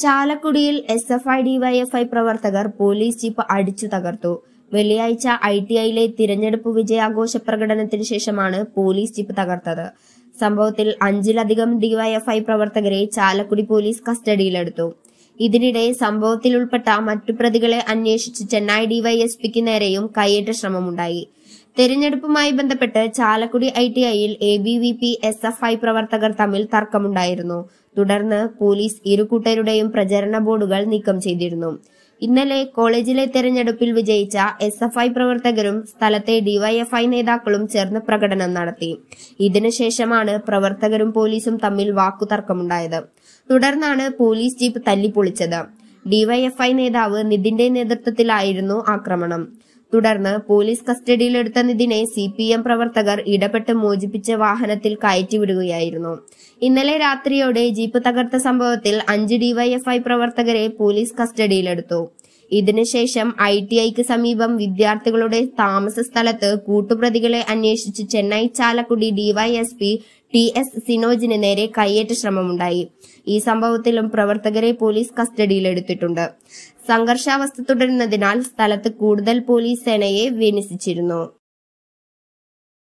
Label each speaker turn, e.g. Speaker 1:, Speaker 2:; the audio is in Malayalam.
Speaker 1: ചാലക്കുടിയിൽ എസ് എഫ് ഐ ഡിവൈഎഫ്ഐ പ്രവർത്തകർ പോലീസ് ജീപ്പ് അടിച്ചു തകർത്തു വെള്ളിയാഴ്ച ഐ ടി ഐയിലെ തിരഞ്ഞെടുപ്പ് വിജയാഘോഷ പ്രകടനത്തിന് ശേഷമാണ് പോലീസ് ജീപ്പ് തകർത്തത് സംഭവത്തിൽ അഞ്ചിലധികം ഡിവൈഎഫ്ഐ പ്രവർത്തകരെ ചാലക്കുടി പോലീസ് കസ്റ്റഡിയിലെടുത്തു ഇതിനിടെ സംഭവത്തിൽ ഉൾപ്പെട്ട മറ്റു പ്രതികളെ അന്വേഷിച്ച് ചെന്നൈ ഡിവൈഎസ്പിക്ക് നേരെയും കയ്യേറ്റ ശ്രമമുണ്ടായി തെരഞ്ഞെടുപ്പുമായി ബന്ധപ്പെട്ട് ചാലക്കുടി ഐ ടി ഐയിൽ A B V P S F I പ്രവർത്തകർ തമ്മിൽ തർക്കമുണ്ടായിരുന്നു തുടർന്ന് പോലീസ് ഇരു കൂട്ടരുടെയും പ്രചരണ ബോർഡുകൾ നീക്കം ചെയ്തിരുന്നു ഇന്നലെ കോളേജിലെ തെരഞ്ഞെടുപ്പിൽ വിജയിച്ച എസ് എഫ് ഐ പ്രവർത്തകരും സ്ഥലത്തെ ഡിവൈഎഫ്ഐ നേതാക്കളും ചേർന്ന് പ്രകടനം നടത്തി ഇതിനുശേഷമാണ് പ്രവർത്തകരും പോലീസും തമ്മിൽ വാക്കുതർക്കമുണ്ടായത് തുടർന്നാണ് പോലീസ് ജീപ്പ് തല്ലിപ്പൊളിച്ചത് ഡിവൈഎഫ്ഐ നേതാവ് നിതിന്റെ നേതൃത്വത്തിലായിരുന്നു ആക്രമണം തുടർന്ന് പോലീസ് കസ്റ്റഡിയിലെടുത്ത നിതിനെ സി പി എം പ്രവർത്തകർ ഇടപെട്ട് മോചിപ്പിച്ച വാഹനത്തിൽ കയറ്റിവിടുകയായിരുന്നു ഇന്നലെ രാത്രിയോടെ ജീപ്പ് തകർത്ത സംഭവത്തിൽ അഞ്ച് ഡിവൈഎഫ്ഐ പ്രവർത്തകരെ പോലീസ് കസ്റ്റഡിയിലെടുത്തു ഇതിനുശേഷം ഐ ടി ഐക്ക് സമീപം വിദ്യാർത്ഥികളുടെ താമസ സ്ഥലത്ത് കൂട്ടുപ്രതികളെ അന്വേഷിച്ച് Chennai Chalakudy DYSP T S സിനോജിന് നേരെ കയ്യേറ്റ ശ്രമമുണ്ടായി ഈ സംഭവത്തിലും പ്രവർത്തകരെ പോലീസ് കസ്റ്റഡിയിലെടുത്തിട്ടുണ്ട് സംഘർഷാവസ്ഥ തുടരുന്നതിനാൽ സ്ഥലത്ത് കൂടുതൽ പോലീസ് സേനയെ വിന്യസിച്ചിരുന്നു